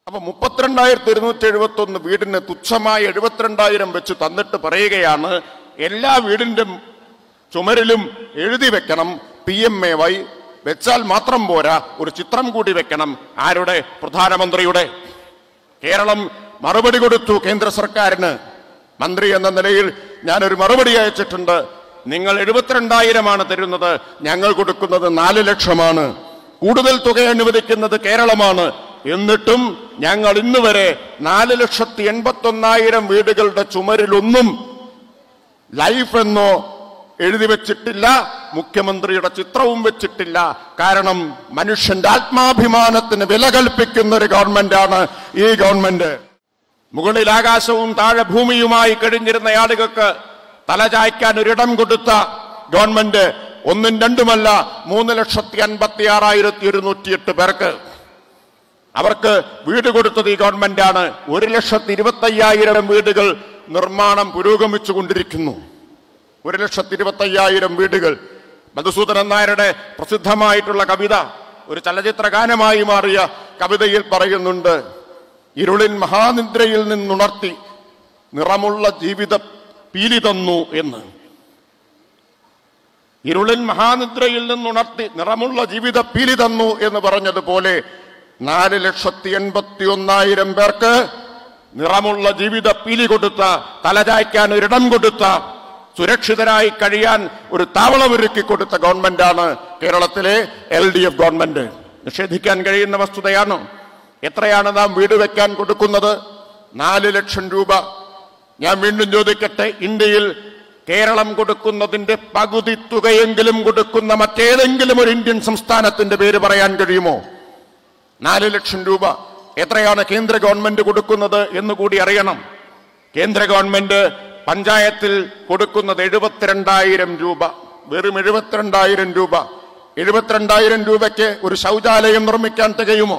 അപ്പൊ മുപ്പത്തിരണ്ടായിരത്തി ഇരുന്നൂറ്റി എഴുപത്തി ഒന്ന് വീടിന് തുച്ഛമായ എഴുപത്തിരണ്ടായിരം വെച്ച് തന്നിട്ട് പറയുകയാണ് എല്ലാ വീടിന്റെ ചുമരിലും എഴുതി വെക്കണം പി എം എ വൈ വെച്ചാൽ മാത്രം പോരാ ഒരു ചിത്രം കൂടി വെക്കണം ആരുടെ പ്രധാനമന്ത്രിയുടെ കേരളം മറുപടി കൊടുത്തു കേന്ദ്ര സർക്കാരിന് മന്ത്രി എന്ന നിലയിൽ ഞാനൊരു മറുപടി അയച്ചിട്ടുണ്ട് നിങ്ങൾ എഴുപത്തിരണ്ടായിരമാണ് തരുന്നത് ഞങ്ങൾ കൊടുക്കുന്നത് നാല് ലക്ഷമാണ് കൂടുതൽ തുക അനുവദിക്കുന്നത് കേരളമാണ് എന്നിട്ടും ഞങ്ങൾ ഇന്ന് വരെ നാല് ലക്ഷത്തി എൺപത്തി ഒന്നായിരം വീടുകളുടെ ചുമരിലൊന്നും ലൈഫ് എന്നോ എഴുതി വെച്ചിട്ടില്ല മുഖ്യമന്ത്രിയുടെ ചിത്രവും വെച്ചിട്ടില്ല കാരണം മനുഷ്യന്റെ ആത്മാഭിമാനത്തിന് വില കൽപ്പിക്കുന്ന ഒരു ഗവൺമെന്റാണ് ഈ ഗവൺമെന്റ് മുകളിൽ ആകാശവും താഴെ ഭൂമിയുമായി കഴിഞ്ഞിരുന്ന ആളുകൾക്ക് തലചായ്ക്കാൻ ഒരിടം കൊടുത്ത ഗവൺമെന്റ് ഒന്നും രണ്ടുമല്ല മൂന്ന് ലക്ഷത്തി അൻപത്തി ആറായിരത്തി ഒരുന്നൂറ്റി എട്ട് പേർക്ക് അവർക്ക് വീട് കൊടുത്തത് ഈ ഗവൺമെന്റാണ് ഒരു ലക്ഷത്തി ഇരുപത്തി അയ്യായിരം വീടുകൾ നിർമ്മാണം പുരോഗമിച്ചു കൊണ്ടിരിക്കുന്നു ഒരു ലക്ഷത്തി ഇരുപത്തി അയ്യായിരം വീടുകൾ മധുസൂദനൻ നായരുടെ പ്രസിദ്ധമായിട്ടുള്ള കവിത ഒരു ചലച്ചിത്ര ഗാനമായി മാറിയ കവിതയിൽ പറയുന്നുണ്ട് ഇരുളിൻ മഹാനിദ്രയിൽ നിന്നുണർത്തി നിറമുള്ള ജീവിത പീലി തന്നു എന്ന് ഇരുളിൻ മഹാനിദ്രയിൽ നിന്നുണർത്തി നിറമുള്ള ജീവിത പീലി തന്നു എന്ന് പറഞ്ഞതുപോലെ നാല് ലക്ഷത്തി എൺപത്തി ഒന്നായിരം പേർക്ക് നിറമുള്ള ജീവിത പീലി കൊടുത്ത തലചായ്ക്കാൻ ഒരിടം കൊടുത്ത സുരക്ഷിതരായി കഴിയാൻ ഒരു താവളമൊരുക്കി കൊടുത്ത ഗവൺമെന്റാണ് കേരളത്തിലെ എൽ ഡി എഫ് ഗവൺമെന്റ് നിഷേധിക്കാൻ കഴിയുന്ന വസ്തുതയാണ് എത്രയാണ് നാം വീട് വെക്കാൻ കൊടുക്കുന്നത് നാല് ലക്ഷം രൂപ ഞാൻ വീണ്ടും ചോദിക്കട്ടെ ഇന്ത്യയിൽ കേരളം കൊടുക്കുന്നതിന്റെ പകുതി തുകയെങ്കിലും കൊടുക്കുന്ന മറ്റേതെങ്കിലും ഒരു ഇന്ത്യൻ സംസ്ഥാനത്തിന്റെ പേര് പറയാൻ കഴിയുമോ നാല് ലക്ഷം രൂപ എത്രയാണ് കേന്ദ്ര ഗവൺമെന്റ് കൊടുക്കുന്നത് എന്ന് കൂടി അറിയണം കേന്ദ്ര ഗവൺമെന്റ് പഞ്ചായത്തിൽ കൊടുക്കുന്നത് എഴുപത്തിരണ്ടായിരം രൂപ വെറും എഴുപത്തിരണ്ടായിരം രൂപ എഴുപത്തിരണ്ടായിരം രൂപയ്ക്ക് ഒരു ശൗചാലയം നിർമ്മിക്കാൻ തികയുമോ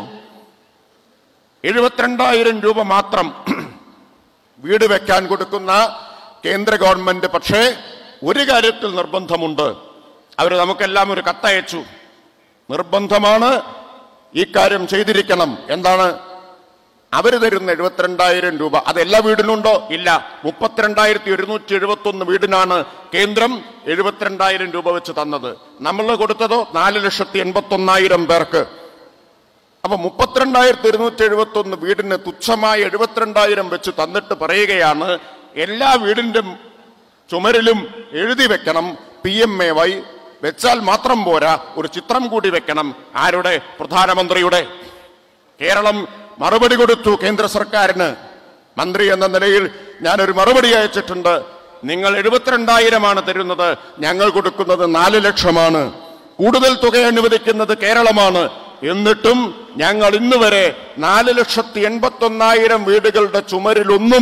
എഴുപത്തിരണ്ടായിരം രൂപ മാത്രം വീട് വെക്കാൻ കൊടുക്കുന്ന കേന്ദ്ര ഗവൺമെന്റ് പക്ഷേ ഒരു കാര്യത്തിൽ നിർബന്ധമുണ്ട് അവർ നമുക്കെല്ലാം ഒരു കത്തയച്ചു നിർബന്ധമാണ് ഈ കാര്യം ചെയ്തിരിക്കണം എന്താണ് അവർ തരുന്ന എഴുപത്തിരണ്ടായിരം രൂപ അത് എല്ലാ വീടിനുണ്ടോ ഇല്ല മുപ്പത്തിരണ്ടായിരത്തി ഒരുന്നൂറ്റി എഴുപത്തി ഒന്ന് വീടിനാണ് കേന്ദ്രം എഴുപത്തിരണ്ടായിരം രൂപ വെച്ച് തന്നത് നമ്മൾ കൊടുത്തതോ നാല് ലക്ഷത്തി എൺപത്തി ഒന്നായിരം പേർക്ക് അപ്പൊ മുപ്പത്തിരണ്ടായിരത്തി ഇരുന്നൂറ്റി എഴുപത്തി ഒന്ന് വീടിന് തുച്ഛമായ എഴുപത്തിരണ്ടായിരം വെച്ച് തന്നിട്ട് പറയുകയാണ് എല്ലാ വീടിന്റെ ചുമരിലും എഴുതി വെക്കണം പി എം എ വൈ വെച്ചാൽ മാത്രം പോരാ ഒരു ചിത്രം കൂടി വെക്കണം ആരുടെ പ്രധാനമന്ത്രിയുടെ കേരളം മറുപടി കൊടുത്തു കേന്ദ്ര സർക്കാരിന് മന്ത്രി എന്ന നിലയിൽ ഞാനൊരു മറുപടി അയച്ചിട്ടുണ്ട് നിങ്ങൾ എഴുപത്തിരണ്ടായിരമാണ് തരുന്നത് ഞങ്ങൾ കൊടുക്കുന്നത് നാല് ലക്ഷമാണ് കൂടുതൽ തുക അനുവദിക്കുന്നത് കേരളമാണ് എന്നിട്ടും ഞങ്ങൾ ഇന്ന് വരെ നാല് ലക്ഷത്തി എൺപത്തി ഒന്നായിരം വീടുകളുടെ ചുമരിലൊന്നും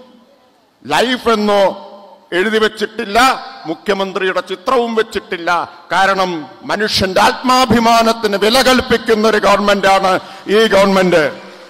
ലൈഫ് എന്നോ എഴുതി വെച്ചിട്ടില്ല മുഖ്യമന്ത്രിയുടെ ചിത്രവും വെച്ചിട്ടില്ല കാരണം മനുഷ്യന്റെ ആത്മാഭിമാനത്തിന് വില കൽപ്പിക്കുന്ന ഒരു ഗവൺമെന്റാണ് ഈ ഗവൺമെന്റ്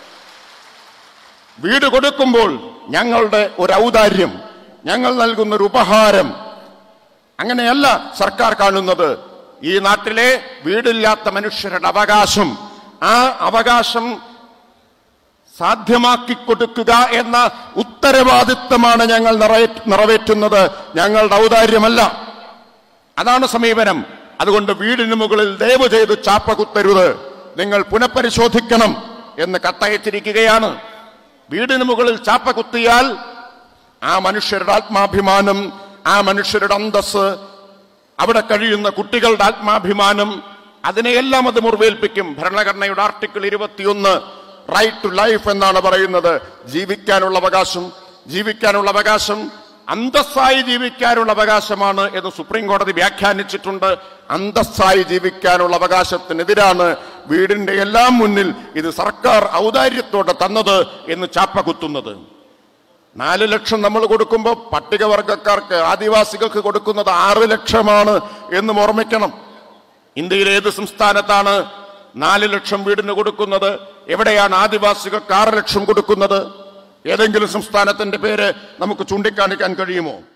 വീട് കൊടുക്കുമ്പോൾ ഞങ്ങളുടെ ഒരു ഔദാര്യം ഞങ്ങൾ നൽകുന്ന ഒരു ഉപഹാരം അങ്ങനെയല്ല സർക്കാർ കാണുന്നത് ഈ നാട്ടിലെ വീടില്ലാത്ത മനുഷ്യരുടെ അവകാശം ആ അവകാശം സാധ്യമാക്കി കൊടുക്കുക എന്ന ഉത്തരവാദിത്തമാണ് ഞങ്ങൾ നിറവേ- നിറവേറ്റുന്നത് ഞങ്ങളുടെ ഔദാര്യമല്ല അതാണ് സമീപനം അതുകൊണ്ട് വീടിന് മുകളിൽ ദയവ് ചെയ്ത് ചാപ്പ കുത്തരുത് നിങ്ങൾ പുനഃപരിശോധിക്കണം എന്ന് കത്തയച്ചിരിക്കുകയാണ് വീടിന് മുകളിൽ ചാപ്പ കുത്തിയാൽ ആ മനുഷ്യരുടെ ആത്മാഭിമാനം ആ മനുഷ്യരുടെ അന്തസ് അവിടെ കഴിയുന്ന കുട്ടികളുടെ ആത്മാഭിമാനം അതിനെയെല്ലാം അത് മുറിവേൽപ്പിക്കും ഭരണഘടനയുടെ ആർട്ടിക്കിൾ ഇരുപത്തിയൊന്ന് റൈറ്റ് ടു ലൈഫ് എന്നാണ് പറയുന്നത് ജീവിക്കാനുള്ള അവകാശം ജീവിക്കാനുള്ള അവകാശം അന്തസ്സായി ജീവിക്കാനുള്ള അവകാശമാണ് എന്ന് സുപ്രീം കോടതി വ്യാഖ്യാനിച്ചിട്ടുണ്ട് അന്തസ്സായി ജീവിക്കാനുള്ള അവകാശത്തിനെതിരാണ് വീടിന്റെ എല്ലാം മുന്നിൽ ഇത് സർക്കാർ ഔദാര്യത്തോടെ തന്നത് എന്ന് ചാപ്പ കുത്തുന്നത് നാല് ലക്ഷം നമ്മൾ കൊടുക്കുമ്പോൾ പട്ടികവർഗക്കാർക്ക് ആദിവാസികൾക്ക് കൊടുക്കുന്നത് ആറ് ലക്ഷമാണ് എന്നും ഓർമ്മിക്കണം ഇന്ത്യയിലെ ഏത് സംസ്ഥാനത്താണ് നാല് ലക്ഷം വീടിന് കൊടുക്കുന്നത് എവിടെയാണ് ആദിവാസികൾക്ക് ആറ് ലക്ഷം കൊടുക്കുന്നത് ഏതെങ്കിലും സംസ്ഥാനത്തിന്റെ പേര് നമുക്ക് ചൂണ്ടിക്കാണിക്കാൻ കഴിയുമോ